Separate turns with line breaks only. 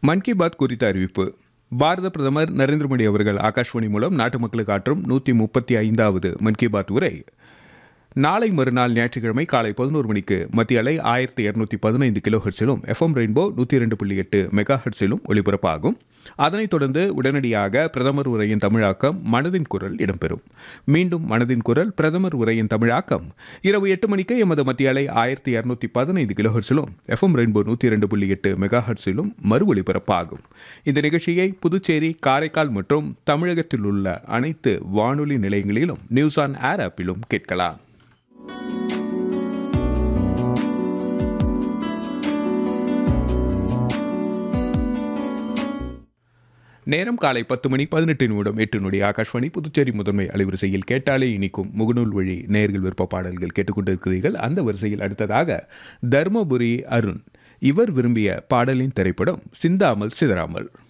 மன் கி பாத் குறித்த அறிவிப்பு பாரத பிரதமர் நரேந்திர மோடி அவர்கள் ஆகாஷ்வாணி மூலம் நாட்டு மக்களுக்கு ஆற்றும் நூற்றி முப்பத்தி ஐந்தாவது மன் கி பாத் உரை நாளை மறுநாள் ஞாயிற்றுக்கிழமை காலை பதினோரு மணிக்கு மத்திய அலை ஆயிரத்தி இருநூத்தி பதினைந்து கிலோ ஹெர்ட்ஸிலும் எஃப்எம் ரெயின்போ நூற்றி இரண்டு புள்ளி எட்டு மெகா ஹெர்ட்ஸிலும் ஒலிபரப்பாகும் அதனைத் தொடர்ந்து உடனடியாக பிரதமர் உரையின் தமிழாக்கம் மனதின் குரல் இடம்பெறும் மீண்டும் மனதின் குரல் பிரதமர் உரையின் தமிழாக்கம் இரவு எட்டு மணிக்கு எமது மத்திய அலை ஆயிரத்தி இருநூத்தி பதினைந்து கிலோ ஹெர்ட்ஸிலும் எஃப்எம் ரெயின்போ நூற்றி இரண்டு புள்ளி எட்டு மெகா ஹெர்ட்ஸிலும் மறு ஒலிபரப்பாகும் இந்த நிகழ்ச்சியை புதுச்சேரி காரைக்கால் மற்றும் தமிழகத்தில் உள்ள அனைத்து வானொலி நிலையங்களிலும் நியூஸ் ஆன் ஏர் ஆப்பிலும் கேட்கலாம் நேரம் காலை பத்து மணி பதினெட்டு நிமிடம் எட்டு நொடி ஆகாஷ்வாணி புதுச்சேரி முதன்மை அலைவரிசையில் கேட்டாலே இனிக்கும் முகநூல் வழி நேர்கள் விருப்ப பாடல்கள் கேட்டுக்கொண்டிருக்கிறீர்கள் அந்த வரிசையில் அடுத்ததாக தர்மபுரி அருண் இவர் விரும்பிய பாடலின் திரைப்படம் சிந்தாமல் சிதறாமல்